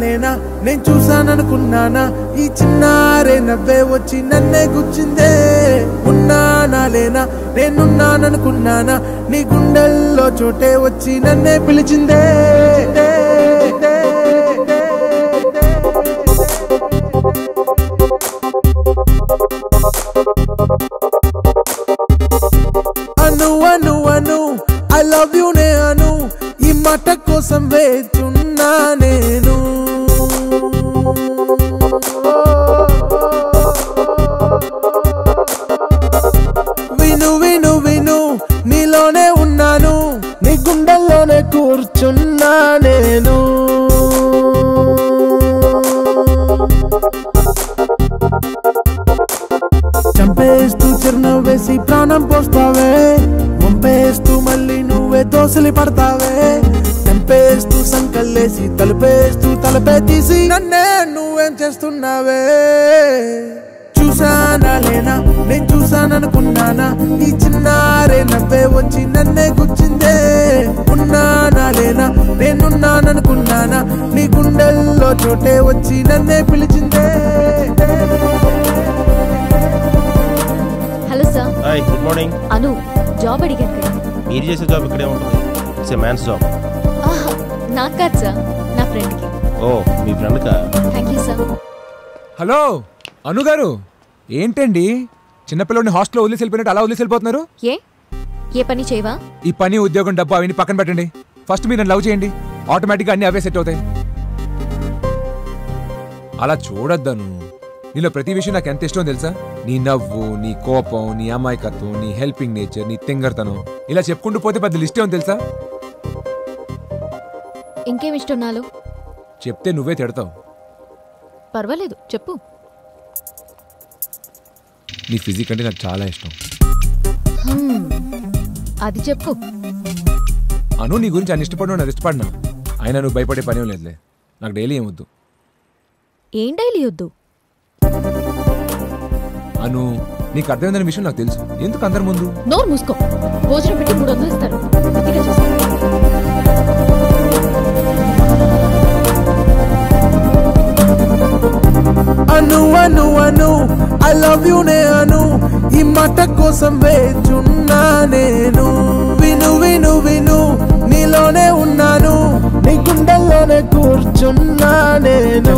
లేనా నేను చూసాననుకున్నానా ఈ చిన్నారే నవ్వే వచ్చి నన్నే గుచ్చిందే ఉన్నానా లేనా నేనున్నాననుకున్నానా నీ గుండెల్లో చోటే వచ్చి నన్నే పిలిచిందే Anu Anu Anu I love you నే అను ఈ మాట కోసం వేచున్నా నేను విను విను విను నీలోనే ఉన్నాను నీ గుండెల్లోనే కూర్చున్నా నేను చంపేస్తూ చిరునవ్వు వేసి ప్రాణం పోస్తావే వంపేస్తూ మళ్ళీ నువ్వే దోసలి పడతావే చంపేస్తూ సంకల్లేసి తలుపేస్తూ తలపే తీసి నన్నే నువ్వేం చేస్తున్నావే చూసానా లేనా నేను చూసాననుకున్నానా ఈ చిన్నారే నవ్వే వచ్చి నన్నే గుచ్చిందే ఉన్నానా లేనా నేనున్నాననుకున్నానా నీ గుండెల్లో చోటే వచ్చి నన్నే పిలిచిందే hello sir hi good morning Anu job అడిగాను కదా మీరు చేసే జాబ్ ఇక్కడే ఉంటుంది ఇట్స్ ఏ మ్యాన్స్ జాబ్ ఆహా నాకు కాదు సార్ నా ఫ్రెండ్కి ఓ మీ ఫ్రెండ్కా thank you sir hello Anu garu ఏంటండి చిన్నపిల్లని హాస్టల్లో వదిలేసి వెళ్ళిపోయినట్టు అలా వదిలేసి వెళ్ళిపోతున్నారు ఏ ఏ పని చేయవా ఈ పని ఉద్యోగం డబ్బు అవన్నీ పక్కన పెట్టండి ఫస్ట్ మీరు నన్ను లవ్ చేయండి ఆటోమేటిక్గా అన్ని అవే సెట్ అవుతాయి అలా చూడొద్దను నీలో ప్రతి విషయం నాకు ఎంత ఇష్టం తెలుసా నీ నవ్వు నీ కోపం నీ అమాయకత్వం నీ హెల్పింగ్ నేచర్ నీ తింగర్తనం ఇలా చెప్పుకుంటూ పోతే పెద్ద లిస్ట్ ఏమో తెలుసా ఇంకేం ఇష్టం నాలో చెప్తే నువ్వే తిడతావు పర్వాలేదు చెప్పు నీ ఫిజిక్ అంటే నాకు చాలా ఇష్టం హ్మ్, అది చెప్పు అను నీ గురించి అని ఇష్టపడినా నాకు ఇష్టపడినా అయినా నువ్వు భయపడే పని లేదులే నాకు డైలీ ఏమొద్దు ఏం డైలీ వద్దు అను నీకు అర్థమైందన్న విషయం నాకు తెలుసు ఎందుకు అందరి ముందు నోరు మూసుకో భోజనం పెట్టి మూడు వందలు ఇస్తారు గట్టిగా చూసుకో. Anu Anu Anu I love you నే అను ఈ మాట కోసం వేచున్నా నేను విను విను విను నీలోనే ఉన్నాను నీ గుండెల్లోనే కూర్చున్నా నేను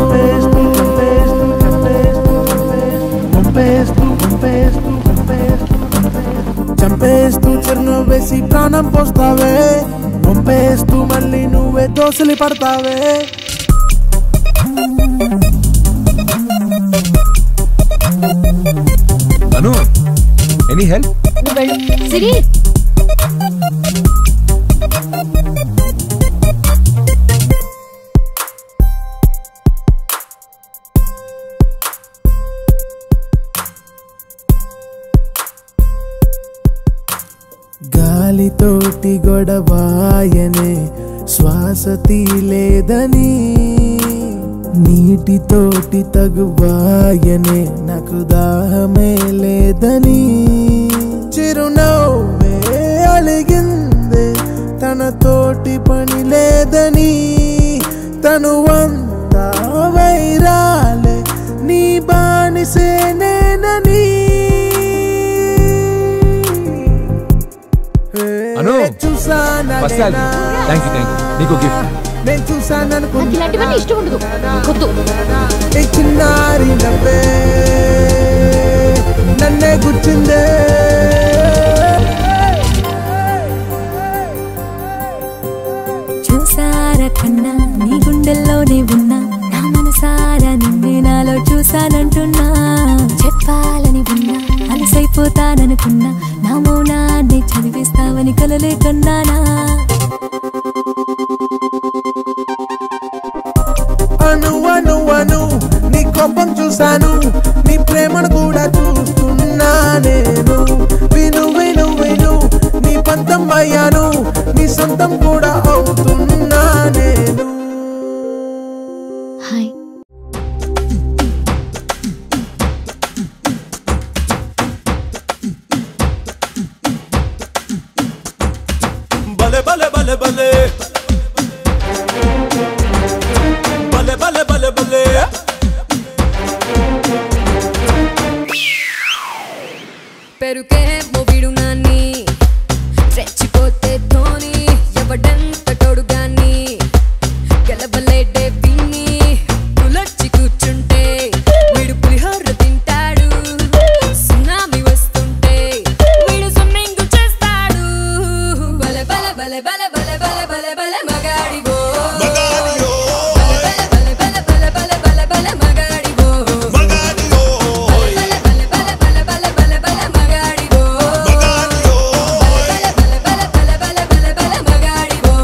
పంపేస్తూ పంపేస్తూ పంపేస్తూ చంపేస్తూ చిరునవ్వు వేసి ప్రాణం పోస్తావే పంపేస్తూ మళ్ళీ నువ్వే దోసలి పడతావే అను ఎనీ హెల్ప్ నువ్వు వెళ్ళు సిరి గాలితోటి గొడవాయనే శ్వాస తీలేదని నీటితోటి తగువాయనే నాకు దాహమే లేదని చిరునవ్వే అలిగిందే తనతోటి పని లేదని తను అంతా వైరాలే నీ బానిసేనేనని అను చూసానా first thank you thank you నీకు గిఫ్ట్ నేను చూసాను నాకు ఇలాంటివన్నీ ఇష్టం ఉండదు కొద్దు ఈ చిన్నారి నవ్వే నన్నే గుచ్చిందే చూసారా కన్నా నీ గుండెల్లోనే ఉన్నా నా మనసారా నిన్నే నాలో చూసానంటున్నా చెప్పాలని ఉన్నా అలసైపోతాననుకున్నా నా మౌనాన్ని చదివిస్తావని కలలే కన్నానా అను అను అను నీ కోపం చూశాను నీ ప్రేమను కూడా చూస్తున్నా నేను విను విను విను నీ పంతం అయ్యాను నీ సొంతం కూడా అవుతున్నా నేను హాయ్ బలే బలే బలే బలే బలే బలే పెరుకే మొవిడు నాన్ని రెచ్చిపోతే ధోని ఎవడంత తోడుగాని గెలవలేడే విన్ని పులొచ్చి కూర్చుంటే వీడు పులిహోర తింటాడు సునామీ వస్తుంటే వీడు స్విమ్మింగ్ చేస్తాడు బల బల బల బల బల బల బల బల మగాడివో బల బల బల బల బల బల బల మగాడివో బల బల బల బల బల బల బల మగాడివో బల బల బల బల బల బల మగాడివో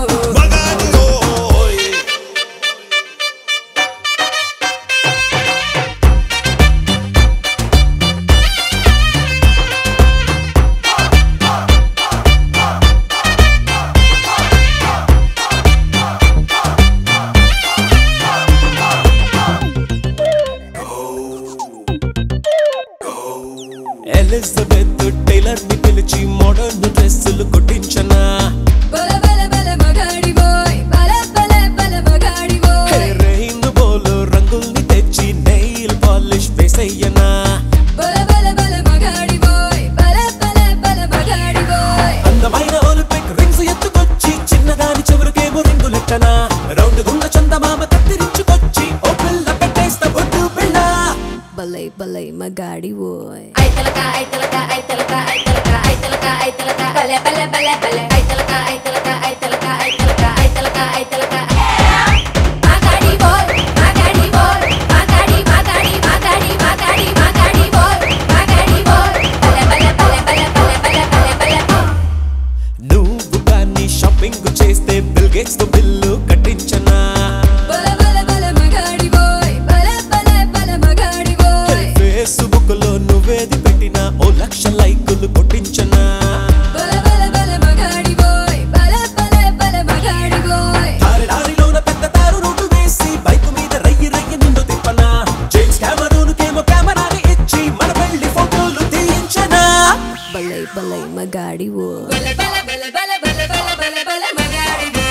ఎలిజబెత్ టైలర్ ని పిలిచి మోడర్న్ డ్రెస్సులు కుట్టించనా బల బల బల మగాడివోయ్ బల బల బల మగాడివోయ్ రెయిన్ బోలు రంగుల్ని తెచ్చి నెయిల్ పాలిష్ వేసయ్యనా బల బల బల మగాడివోయ్ బల బల బల మగాడివోయ్ అందమైన ఒలింపిక్ రింగ్స్ ఎత్తుకొచ్చి చిన్నదాని చెవులకేమో రింగులెట్టనా రౌండ్ గున్న చందమామ కత్తిరించుకొచ్చి ఓ పిల్ల పెట్టేస్తా బొట్టు పిల్ల బలై బలై మగాడివోయ్ ఐతలక ఐతలక ఐతలక ఐతలక ఐతలక ఐతలక బలే బలే బలే బలే ఐతలక ఐతలక ఐతలక ఐతలక ఐతలక ఐతలక మాగాడి బోల్ మాగాడి బోల్ మాగాడి మాగాడి మాగాడి మాగాడి మాగాడి బోల్ మాగాడి బోల్ బలే బలే బలే బలే బలే బలే బలే బలే నువ్వు కానీ షాపింగ్ చేస్తే బిల్ గేట్స్ తో బిల్లు కట్టించనా బల బల బల మగాడివోయ్ బల బల బల మగాడివోయ్ ఫేస్బుక్ లో నువ్వేది పెట్టినా ఓ లక్ష లైకులు కొట్టించనా బల బల బల మగాడివోయ్ బల బల బల మగాడివోయ్ దారి దారిలోన పెద్ద తారు రోడ్డు వేసి బైక్ మీద రయ్యి రయ్యి నిండు తిప్పనా జేమ్స్ కెమెరూన్కేమో కెమెరాని ఇచ్చి మన పెళ్లి ఫోటోలు తీయించనా బలై బలై మగాడివోయ్ బలే బలే బలే బలే బలే బలే బలే బలే మగాడి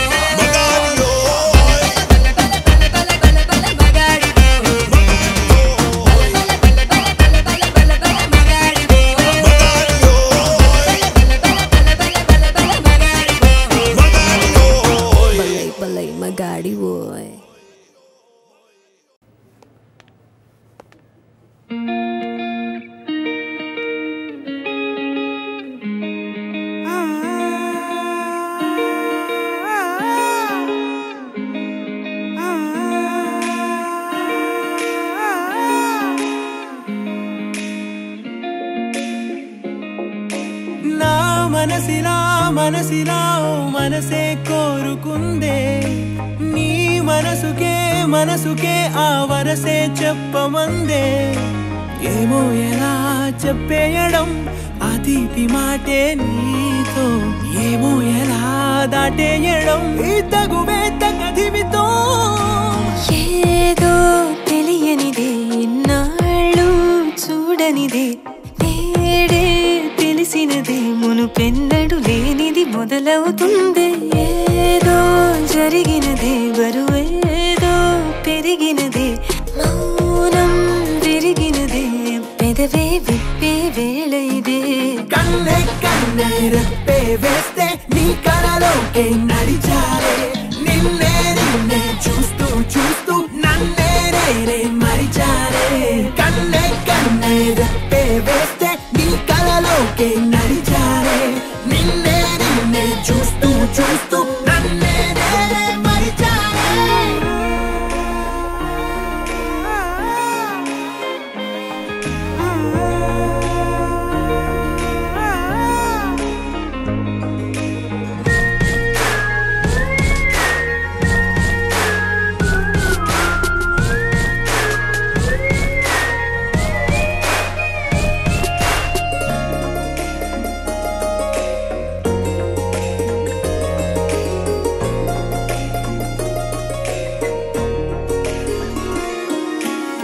బలై బలై మగాడివోయ్ నా మనసిలా మనసిలా ఓ మనసే కోరుకుందే నీ మనసుకే మనసుకే ఆ వరసే చెప్పమందే ఏమో ఎలా చెప్పేయడం ఆ తీపి మాటే నీతో ఏమో ఎలా దాటేయడం ఈ తగువే తగదివితో ఏదో తెలియనిదే ఇన్నాళ్ళు చూడనిదే నేడే తెలిసినదే మునుపెన్నడు లేనిది మొదలవుతుంది ఏదో జరిగినదే బరువేదో పెరిగినదే మౌనం విరిగినదే పెదవే విప్పే వేళ ఇదే కన్నే కన్నే రెప్పే వేస్తే నీ కలలోకే నడిచారే నిన్నే నిన్నే చూస్తూ చూస్తూ నన్నే నేనే మరిచారే కన్నే కన్నే రెప్పే వేస్తే నీ కలలోకే నడిచారే నిన్నే నిన్నే చూస్తూ చూస్తూ నన్నే నేనే మరిచారే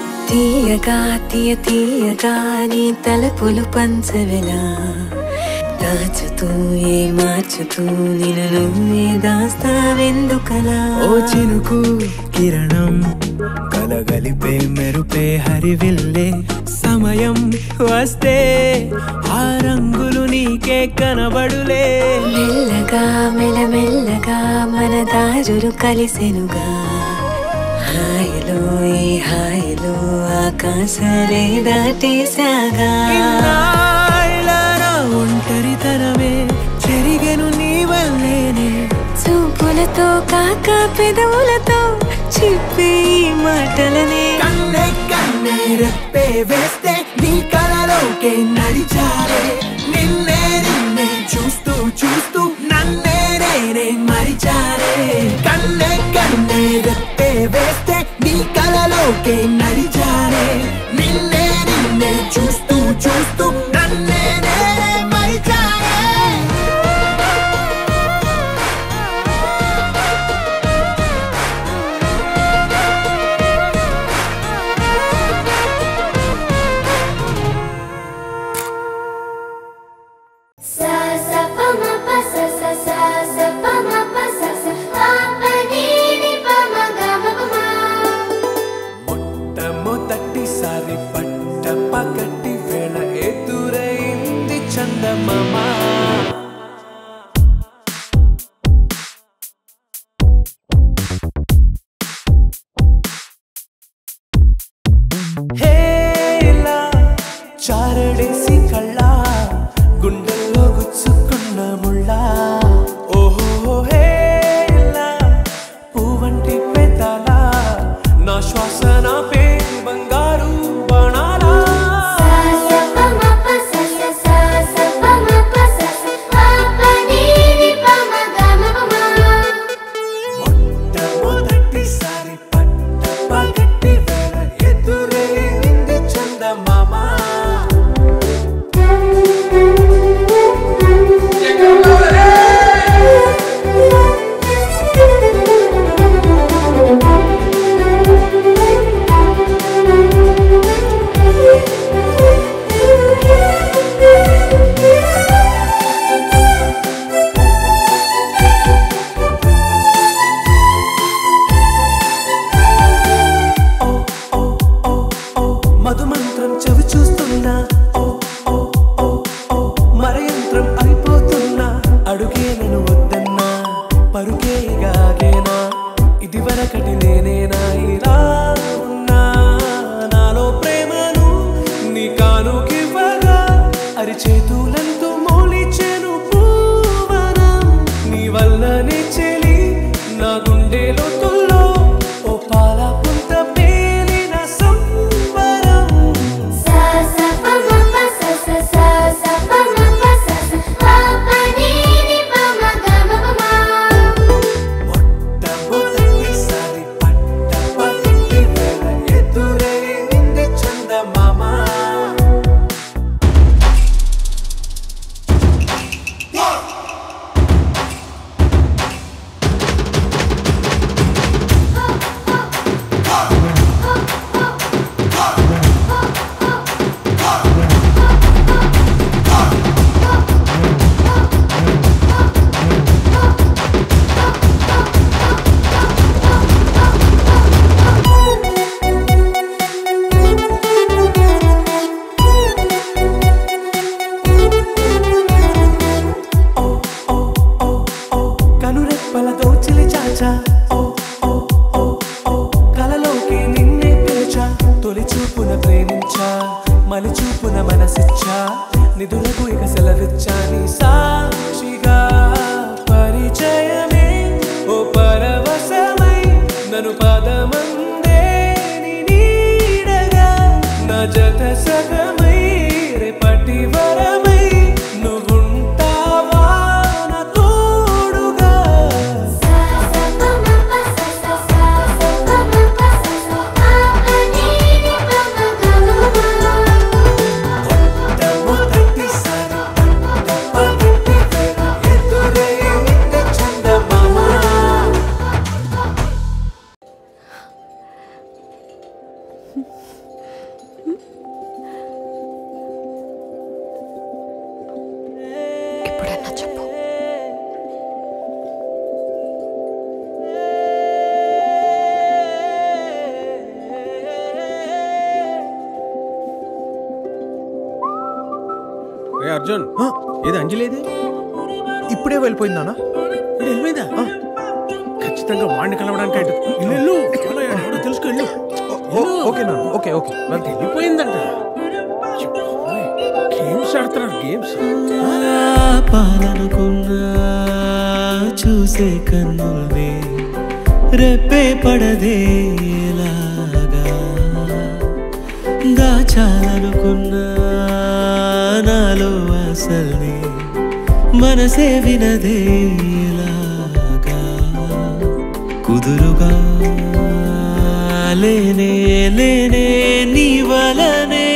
తీయగా తీయ తీయగా నీ తలపులు పంచవెలా దాచుతూ ఏ మార్చుతూ నిన్ను నువ్వే దాస్తావెందుకలా ఓ చినుకు కిరణం కలగలిపే మెరుపే హరివిల్లే సమయం వస్తే ఆ రంగులు నీకే కనబడులే మెల్లగా మెల్లమెల్లగా మన దారులు కలిసెనుగా హాయిలో ఈ హాయిలో ఆకాశాలే దాటేశాగా ఇన్నాళ్ళ నా ఒంటరితనమే చెరిగెను నీ వల్లేనే చూపులతో కాక పెదవులతో చెప్పే ఈ మాటలనే కన్నే కన్నే రెప్పే వేస్తే నీ కలలోకే నడిచారే నిన్నే నిన్నే చూస్తూ చూస్తూ నన్నే నేనే మరిచారే కన్నే కన్నే రెప్పే వేస్తే నీ కలలోకే నడిచారే నిన్నే నిన్నే చూస్తూ చూస్తూ నన్నే నేనే మరిచారే Sa sa pa ma pa sa sa sa sa pa ma pa sa sa pa pa ni ni pa ma ga ma pa ma. మొట్టమొదటిసారి పట్ట పగటి వేళ ఎదురైంది చందమామ హే ఇలా చారడేసి కళ్ళ గుండెల్లో గుచ్చుకున్న ముళ్ళ ఓహో హే ఇలా పువ్వంటి పెదాల నా శ్వాస నా పేరు బంగారు బాణాలా Sa sa pa ma pa sa sa sa sa pa ma pa sa sa pa pa ni ni pa ma ga ma pa ma. మొట్టమొదటిసారి పట్ట పగటి వేళ ఎదురైంది చందమామ ఓ ఓ ఓ ఓ మధుమంత్రం చెవి చూస్తున్నా ఓ ఓ ఓ ఓ మరయంత్రం అయిపోతున్నా అడుగే నన్ను వద్దన్నా పరుగే గాగేనా ఇది వరకటి నేనేనా ఇలా ఉన్నా నాలో ప్రేమను నీ కానుకివ్వగా అరిచేతులంతో మోలిచెను పూవనం నీ వల్లనే చెలి నా గుండె లోతుల్లో ఓ పాల పుంత పేలిన సంబరం Sa sa pa ma pa sa sa sa sa pa ma pa sa sa pa pa ni ni pa ma ga ma pa ma. మొట్టమొదటిసారి పట్ట పగటి వేళ ఎదురైంది చందమామ ఓ ఓ ఓ ఓ కనురెప్పల దోచిలి చాచా ఓ ఓ ఓ ఓ కలలోకి నిన్నే పిలిచా తొలి చూపున ప్రేమించా మలి చూపున మనసిచ్చా నిధులకు ఇక సెలవిచ్చా నీ సాక్షిగా పరిచయమే ఓ పరవశమై నన్ను పదమందే నీ నీడగా నా జత సగమై రేపటి వరమై నువ్వుంటావా నా తోడుగా Sa sa pa ma pa sa sa sa sa pa ma pa sa sa pa pa ni ni pa ma ga ma pa ma. మొట్టమొదటిసారి పగటి వేళ ఎదురైంది చందమామ రే అర్జున్ ఏది అంజలేది ఇప్పుడే వెళ్ళిపోయిందానా ఇది వెళ్ళిపోయిందా ఖచ్చితంగా వాడిని కలవడానికి అయితే ఇల్లు ఇల్లు చాలా ఎవడో తెలుసుకో ఇల్లు ఓకే నాన్న ఓకే ఓకే నాకు వెళ్ళిపోయిందంట గేమ్స్ ఆడుతున్నారు గేమ్స్ పాలనుకున్నా చూసే కన్నుల్ని రెప్పే పడదేలాగా దాచాలనుకున్నా నాలో అసల్ని మనసే వినదేలాగా కుదురుగా లేనే లేనే నీ వలనే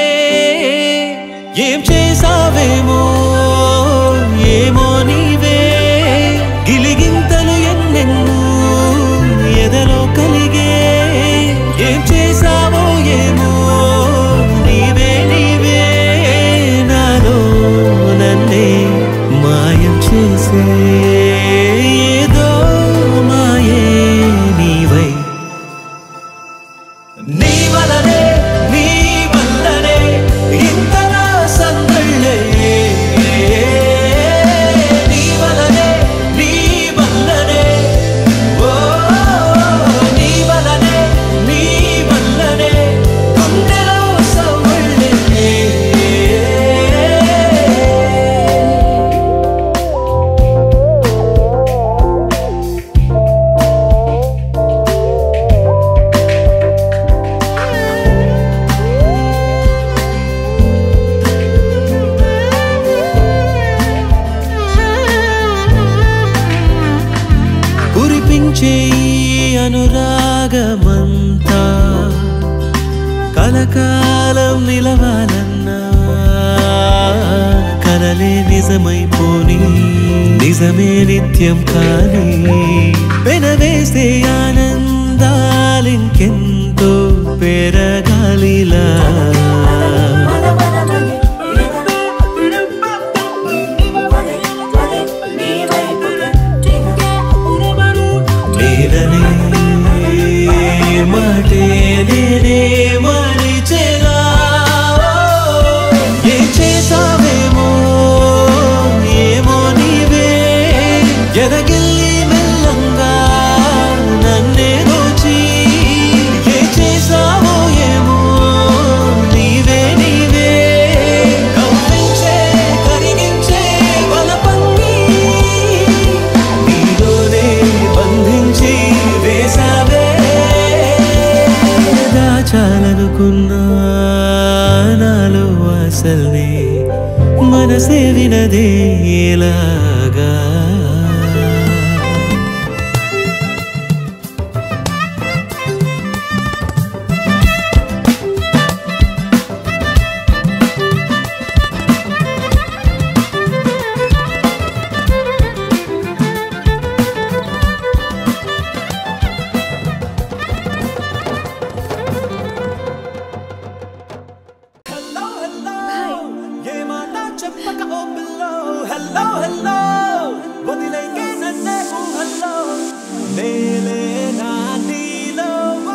ఏం చేసావేమో ఏమో నీవే గిలిగింతలు ఎన్నెన్నో ఎదలో కలిగే ఏం చేసావో ఏమో నీవే నీవే నాలో నన్నే మాయం చేసే ఏదో మాయే నీవై నీ వలనే నీ వల్లనే ఇంతలా సందళ్ళే నీ వలనే నీ వల్లనే ఓ నీ వలనే నీ వల్లనే గుండెలో సవళ్ళే కురిపించే ఈ అనురాగమంతా కలకాలం నిలవాలన్నా కలలే నిజమైపోని నిజమే నిత్యం కానీ పెనవేసే ఆనందాలింకెంతో పెరగాలిలా నేననే మాటే నేనే మరిచెలా ఏం చేసావేమో ఏమో నీవే ఎదగిల్లి మెల్లంగా నన్నే దోచి ఏ చేసావో ఏమో నీవే నీవే కవ్వించే కరిగించే బలపంగి నీలోనే బంధించి వేసావే దాచాలనుకున్నా నాలో అసల్ని మనసే వినదే ఎలాగా హలో హలో ఏ మాట చెప్పక ఓ పిల్లో హలో హలో వదిలేకే నన్నే ఊహల్లో నేలే నా నీలో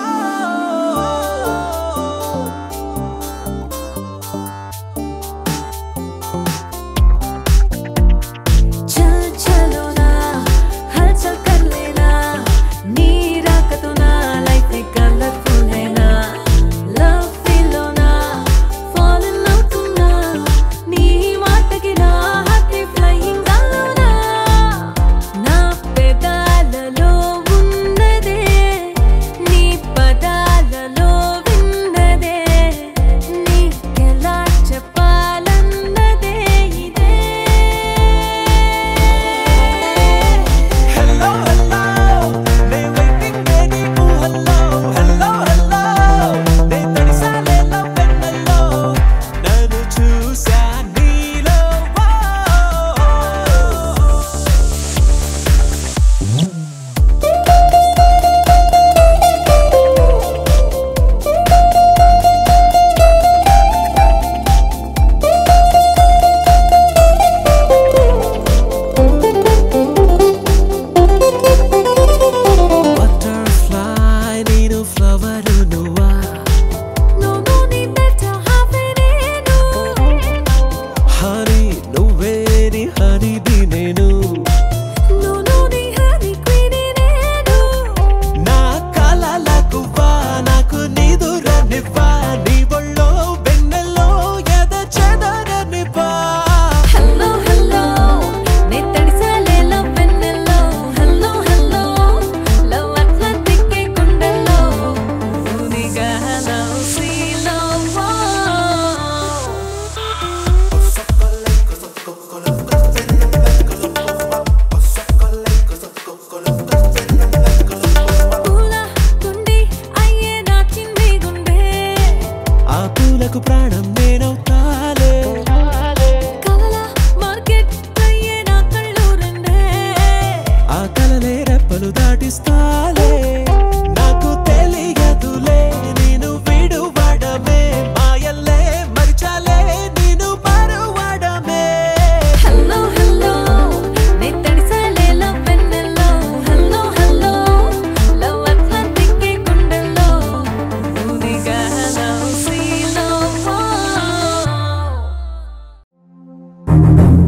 चल चलो ना हलचल कर लेना नीरा का तो ना लाइफ में कलरफुल है ना लव फील ना fall in love तो ना నీ మాటకి నా హార్ట్ ఫ్లయింగ్ గాలోనా నా పెదాలలో ఉన్నదే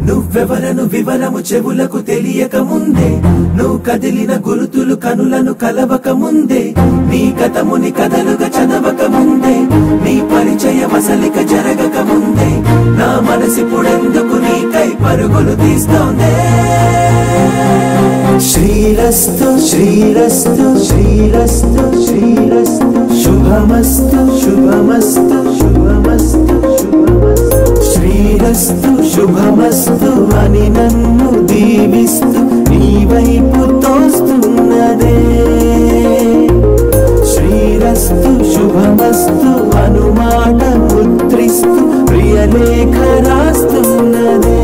నువ్వెవరను వివరము చెవులకు తెలియక ముందే నువ్వు కదిలిన గురుతులు కనులను కలవక ముందే నీ కథముని కథలుగా చదవక ముందే నీ పరిచయ మసలిక జరగక ముందే నా మనసిప్పుడెందుకు నీకై పరుగులు తీస్తోందే శ్రీరస్తు శ్రీరస్తు శ్రీరస్తు శ్రీరస్తు శుభమస్తు శుభమస్తు శుభమస్తు శుభమస్తు శ్రీరస్తు శుభమస్తు అని నన్ను దీవిస్తూ నీ వైపు తోస్తున్నదే శ్రీరస్తు శుభమస్తు అనుమాట ముద్రిస్తూ ప్రియలేఖ రాస్తున్నదే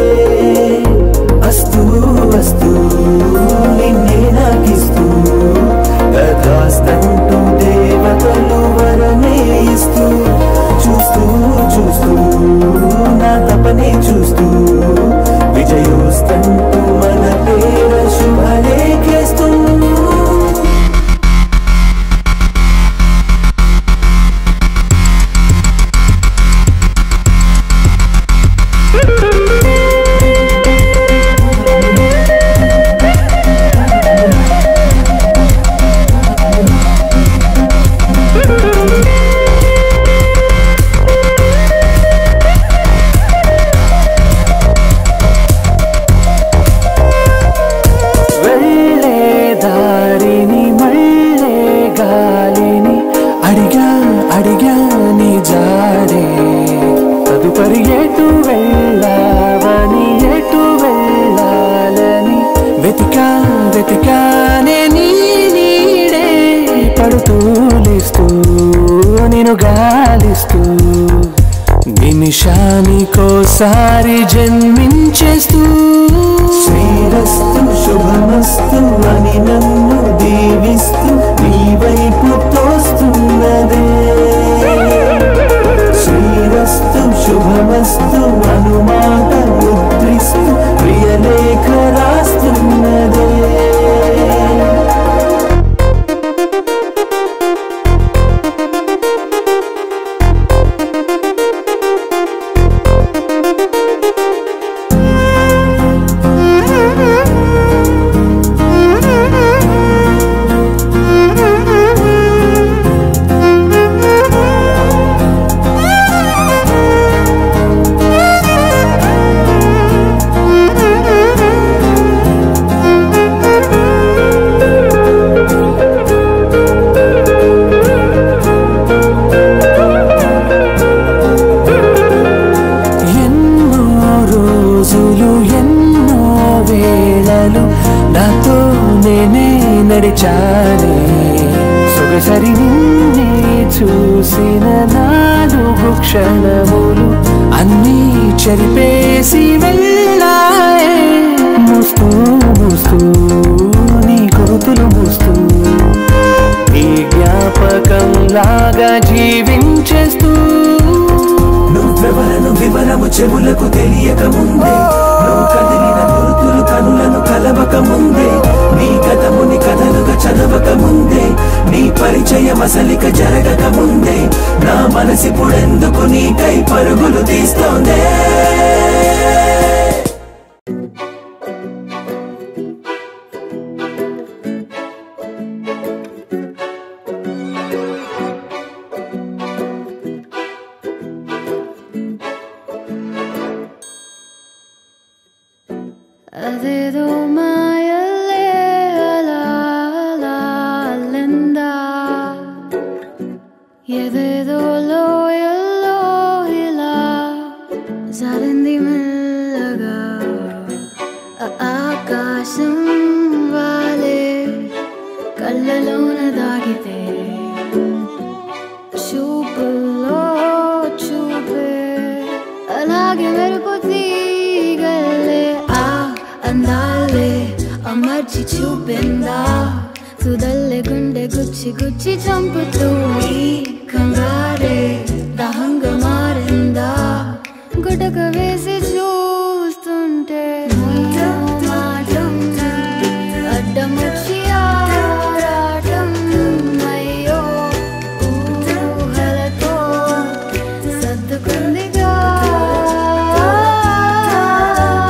అస్తు అస్తు నిన్నే నాకిస్తూ కథాస్తంటూ దేవతలు వరమే ఇస్తూ చూస్తూ చూస్తూ నా తపనే చూస్తూ విజయోస్తంటూ మన పేర శుభలేఖేస్తూ వెళ్ళే దారిని మళ్ళే గాలిని అడిగా అడిగా నీ జాడే తదుపరి ఎటు వెళ్ళావని ఎటు వెళ్ళాలని వెతికా వెతికానే నీ నీడే పడుతూ లేస్తూ నేను గాలిస్తూ నిమిషానికోసారి జన్మించేస్తూ శ్రీరస్తు శుభమస్తు అని నన్ను దీవిస్తూ నీ వైపు తోస్తున్నదే శ్రీరస్తు శుభమస్తు అనుమాట ముద్రిస్తూ ప్రియలేఖ రాస్తున్నదే ఎన్నో రోజులు ఎన్నో వేళలు నాతో నేనే నడిచానే సొగసరి నిన్నే చూసిన నాలుగు క్షణములు అన్నీ చెరిపేసి వెళ్ళాయే మూస్తూ మూస్తూ నీ గురుతులు మూస్తూ నీ జ్ఞాపకం లాగా జీవించేస్తూ నువ్వెవరను వివరము చెవులకు తెలియక ముందే నువ్వు కదిలిన గురుతులు కనులను కలవక ముందే నీ కథముని కథలుగా చదవక ముందే నీ పరిచయ మసలిక జరగక ముందే నా మనసిప్పుడెందుకు నీకై పరుగులు తీస్తోందే అదేదో మాయలే అలా అలా అల్లిందా ఏదేదో లోయల్లో ఇలా జారింది మెల్లగా ఆ ఆకాశం వాలే కళ్ళలోన దాగితే చూపుల్లో చూపే అలాగే మెరుపు తీగలే ఆ అందాలే అమర్చి చూపిందా తుదల్లే గుండె గుచ్చి గుచ్చి చంపుతూ ఈ కంగారే దాహంగా మారిందా గుటక వేసి చూస్తుంటే మాటం అడ్డమొచ్చి ఆరాటం అయ్యో ఊహలతో సర్దుకుందిగా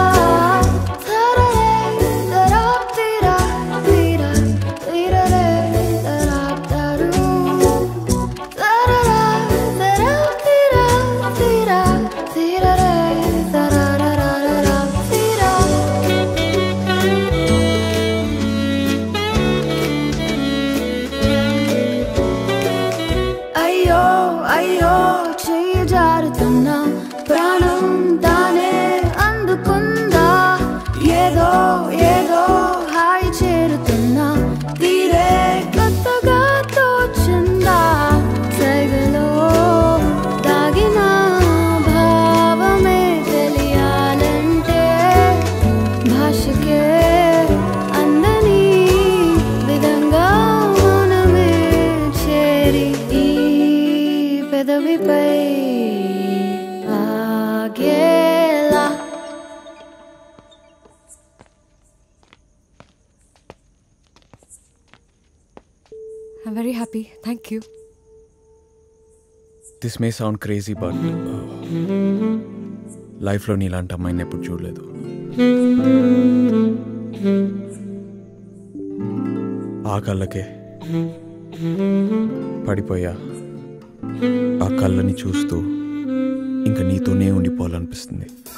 ఆగేలా I'm very happy thank you this may sound crazy but లైఫ్లో నీలాంటి అమ్మాయిని ఎప్పుడు చూడలేదు ఆ కళ్ళకే పడిపోయా ఆ కళ్ళని చూస్తూ ఇంకా నీతోనే ఉండిపోవాలనిపిస్తుంది